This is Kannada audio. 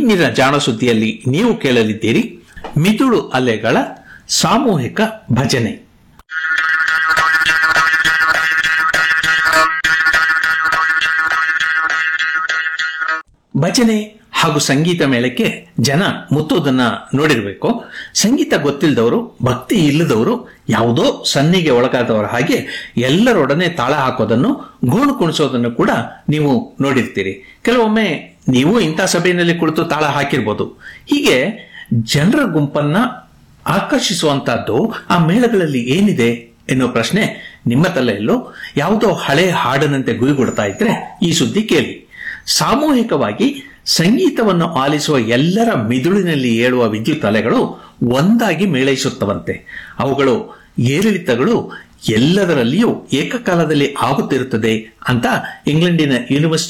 ಇಂದಿನ ಜಾಣ ಸುದ್ದಿಯಲ್ಲಿ ನೀವು ಕೇಳಲಿದ್ದೀರಿ ಮಿದುಳು ಅಲೆಗಳ ಸಾಮೂಹಿಕ ಭಜನೆ ಭಜನೆ ಹಾಗೂ ಸಂಗೀತ ಮೇಳಕ್ಕೆ ಜನ ಮುತ್ತುವುದನ್ನ ನೋಡಿರಬೇಕು ಸಂಗೀತ ಗೊತ್ತಿಲ್ಲದವರು ಭಕ್ತಿ ಇಲ್ಲದವರು ಯಾವುದೋ ಸನ್ನಿಗೆ ಒಳಗಾದವರ ಹಾಗೆ ಎಲ್ಲರೊಡನೆ ತಾಳ ಹಾಕೋದನ್ನು ಗೋಣು ಕುಣಿಸೋದನ್ನು ಕೂಡ ನೀವು ನೋಡಿರ್ತೀರಿ ಕೆಲವೊಮ್ಮೆ ನೀವು ಇಂಥ ಸಭೆಯಲ್ಲಿ ಕುಳಿತು ತಾಳ ಹಾಕಿರ್ಬೋದು ಹೀಗೆ ಜನರ ಗುಂಪನ್ನ ಆಕರ್ಷಿಸುವಂತಹದ್ದು ಆ ಮೇಳಗಳಲ್ಲಿ ಏನಿದೆ ಎನ್ನುವ ಪ್ರಶ್ನೆ ನಿಮ್ಮ ತಲೆಯಲ್ಲೂ ಯಾವುದೋ ಹಳೆ ಹಾಡನಂತೆ ಗುಯಿಗುಡ್ತಾ ಇದ್ರೆ ಈ ಸುದ್ದಿ ಕೇಳಿ ಸಾಮೂಹಿಕವಾಗಿ ಸಂಗೀತವನ್ನು ಆಲಿಸುವ ಎಲ್ಲರ ಮಿದುಳಿನಲ್ಲಿ ಏಳುವ ವಿದ್ಯುತ್ ಅಲೆಗಳು ಒಂದಾಗಿ ಮೇಳೈಸುತ್ತವಂತೆ ಅವುಗಳು ಏರಿಳಿತಗಳು ಎಲ್ಲದರಲ್ಲಿಯೂ ಏಕಕಾಲದಲ್ಲಿ ಆಗುತ್ತಿರುತ್ತದೆ ಅಂತ ಇಂಗ್ಲೆಂಡಿನ ಯೂನಿವರ್ಸಿಟಿ